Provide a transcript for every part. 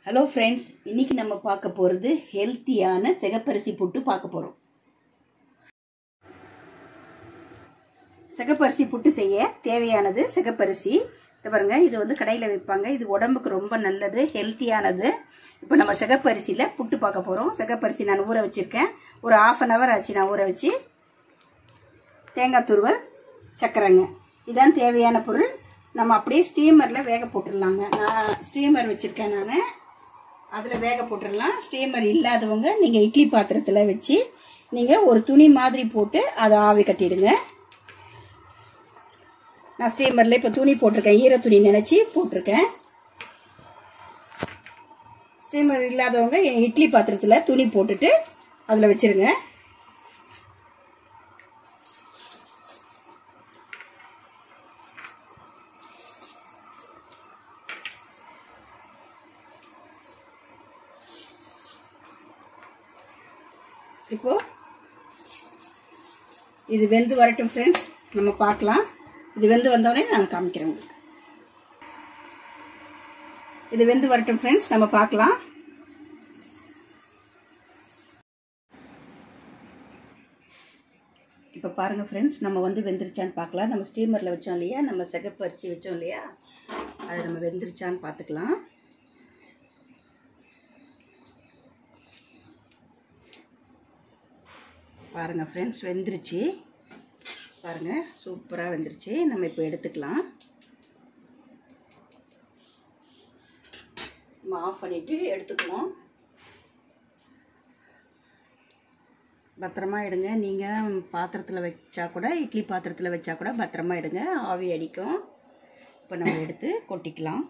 hello friends இன்னைக்கு நம்ம பார்க்க போகிறது ஹெல்த்தியான சிகப்பரிசி புட்டு பார்க்க போகிறோம் சிகப்பரிசி புட்டு செய்ய தேவையானது சிகப்பரிசி இது பாருங்க இது வந்து கடையில் விற்பாங்க இது உடம்புக்கு ரொம்ப நல்லது ஹெல்த்தியானது இப்போ நம்ம சிகப்பரிசியில் புட்டு பார்க்க போகிறோம் சிகப்பரிசி நான் ஊற வச்சுருக்கேன் ஒரு ஆஃப் அன் ஹவர் ஆச்சு நான் ஊற வச்சு தேங்காய் துருவல் சக்கரைங்க இதான் தேவையான பொருள் நம்ம அப்படியே ஸ்டீமரில் வேக போட்டுடலாங்க நான் ஸ்டீமர் வச்சுருக்கேன் நான் அதில் வேக போட்டுடலாம் ஸ்டீமர் இல்லாதவங்க நீங்கள் இட்லி பாத்திரத்தில் வச்சு நீங்கள் ஒரு துணி மாதிரி போட்டு அதை ஆவி கட்டிடுங்க நான் ஸ்டீமரில் இப்போ துணி போட்டிருக்கேன் ஈர துணி நினச்சி போட்டிருக்கேன் ஸ்டீமர் இல்லாதவங்க இட்லி பாத்திரத்தில் துணி போட்டுட்டு அதில் வச்சுருங்க இப்போ இது வெந்து வரட்டும் ஃப்ரெண்ட்ஸ் நம்ம பார்க்கலாம் இது வெந்து வந்தோடனே நான் காமிக்கிறேன் உங்களுக்கு இது வெந்து வரட்டும் ஃப்ரெண்ட்ஸ் நம்ம பார்க்கலாம் இப்போ பாருங்கள் ஃப்ரெண்ட்ஸ் நம்ம வந்து வெந்துருச்சான்னு பார்க்கலாம் நம்ம ஸ்டீமரில் வச்சோம் இல்லையா நம்ம சிகப்பு அரிசி வச்சோம் இல்லையா அது நம்ம வெந்துருச்சான்னு பார்த்துக்கலாம் பாருங்கள் ஃப்ரெண்ட்ஸ் வெந்துருச்சு பாருங்கள் சூப்பராக வெந்துருச்சு நம்ம இப்போ எடுத்துக்கலாம் நம்ம ஆஃப் பண்ணிவிட்டு எடுத்துக்கலாம் பத்திரமா எடுங்க நீங்கள் பாத்திரத்தில் வச்சா கூட இட்லி பாத்திரத்தில் வச்சா கூட பத்திரமா எடுங்க ஆவி அடிக்கும் இப்போ நம்ம எடுத்து கொட்டிக்கலாம்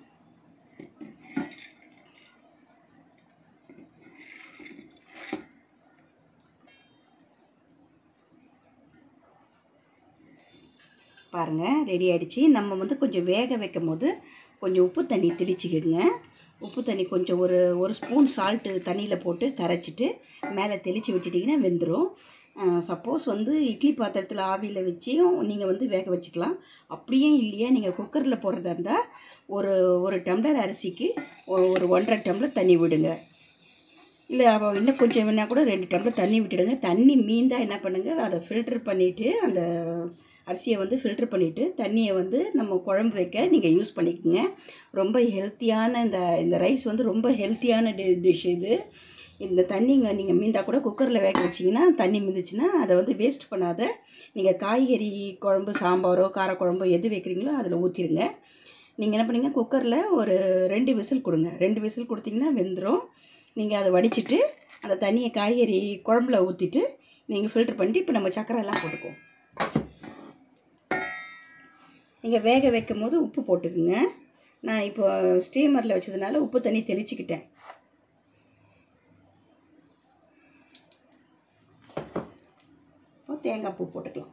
பாருங்கள் ரெடி ஆகிடுச்சு நம்ம வந்து கொஞ்சம் வேக வைக்கும் போது கொஞ்சம் உப்பு தண்ணி தெளிச்சிக்கோங்க உப்பு தண்ணி கொஞ்சம் ஒரு ஒரு ஸ்பூன் சால்ட்டு தண்ணியில் போட்டு கரைச்சிட்டு மேலே தெளித்து விட்டுட்டிங்கன்னா வெந்துடும் சப்போஸ் வந்து இட்லி பாத்திரத்தில் ஆவியில் வச்சியும் நீங்கள் வந்து வேக வச்சுக்கலாம் அப்படியே இல்லையா நீங்கள் குக்கரில் போடுறதா இருந்தால் ஒரு ஒரு டம்ளர் அரிசிக்கு ஒரு ஒன்றரை டம்ளர் தண்ணி விடுங்க இல்லை அவள் இன்னும் கொஞ்சம் வேணால் கூட ரெண்டு டம்ளர் தண்ணி விட்டுடுங்க தண்ணி மீந்தா என்ன பண்ணுங்கள் அதை ஃபில்டர் பண்ணிவிட்டு அந்த அரிசியை வந்து ஃபில்ட்ரு பண்ணிவிட்டு தண்ணியை வந்து நம்ம குழம்பு வைக்க நீங்கள் யூஸ் பண்ணிக்கோங்க ரொம்ப ஹெல்த்தியான இந்த இந்த ரைஸ் வந்து ரொம்ப ஹெல்த்தியான டி டிஷ் இது இந்த தண்ணிங்க நீங்கள் மீந்தா கூட குக்கரில் வேக வச்சிங்கன்னா தண்ணி மிந்துச்சுன்னா அதை வந்து வேஸ்ட் பண்ணாத நீங்கள் காய்கறி குழம்பு சாம்பாரோ காரக்குழம்போ எது வைக்கிறீங்களோ அதில் ஊற்றிடுங்க நீங்கள் என்ன பண்ணுங்க குக்கரில் ஒரு ரெண்டு விசில் கொடுங்க ரெண்டு விசில் கொடுத்தீங்கன்னா வெந்துடும் நீங்கள் அதை வடிச்சிட்டு அந்த தண்ணியை காய்கறி குழம்புல ஊற்றிட்டு நீங்கள் ஃபில்ட்ரு பண்ணிட்டு இப்போ நம்ம சக்கரை எல்லாம் போட்டுக்குவோம் நீங்கள் வேக வைக்கும் போது உப்பு போட்டுக்குங்க நான் இப்போ ஸ்டீமரில் வச்சதுனால உப்பு தண்ணி தெளிச்சுக்கிட்டேன் இப்போ தேங்காய் பூ போட்டுக்கலாம்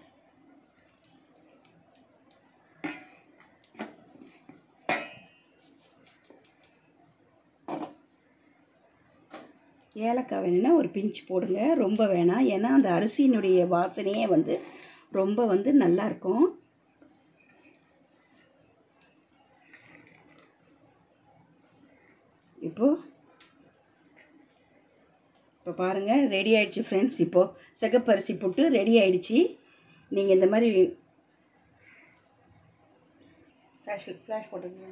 ஏலக்காய் வேணும்னா ஒரு பிஞ்சு போடுங்க ரொம்ப வேணாம் ஏன்னா அந்த அரிசியினுடைய வாசனையே வந்து ரொம்ப வந்து நல்லாயிருக்கும் இப்போது இப்போ பாருங்கள் ரெடி ஆகிடுச்சு ஃப்ரெண்ட்ஸ் இப்போது சிகப்பரிசி புட்டு ரெடி ஆகிடுச்சு நீங்கள் இந்த மாதிரி ஃப்ளாஷ் ஃப்ளாஷ் போட்டுருங்க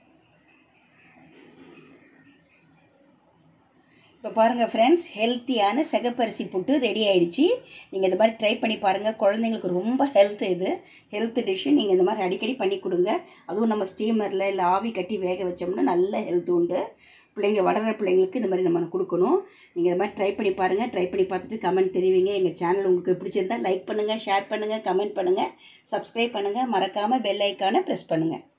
இப்போ பாருங்கள் ஃப்ரெண்ட்ஸ் ஹெல்த்தியான சிகப்பரிசி புட்டு ரெடி ஆகிடுச்சு நீங்கள் இந்த மாதிரி ட்ரை பண்ணி பாருங்கள் குழந்தைங்களுக்கு ரொம்ப ஹெல்த் இது ஹெல்த் டிஷ்ஷு நீங்கள் இந்த மாதிரி அடிக்கடி பண்ணி கொடுங்க அதுவும் நம்ம ஸ்டீமரில் இல்லை ஆவி கட்டி வேக வச்சோம்னா நல்ல ஹெல்த் உண்டு பிள்ளைங்க வளர்கிற பிள்ளைங்களுக்கு இந்த மாதிரி நம்ம கொடுக்கணும் நீங்கள் இந்த மாதிரி ட்ரை பண்ணி பாருங்கள் ட்ரை பண்ணி பார்த்துட்டு கமெண்ட் தெரிவிங்க எங்கள் சேனல் உங்களுக்கு பிடிச்சிருந்தால் லைக் பண்ணுங்கள் ஷேர் பண்ணுங்கள் கமெண்ட் பண்ணுங்கள் சப்ஸ்கிரைப் பண்ணுங்கள் மறக்காமல் பெல் ஐக்கானை ப்ரெஸ் பண்ணுங்கள்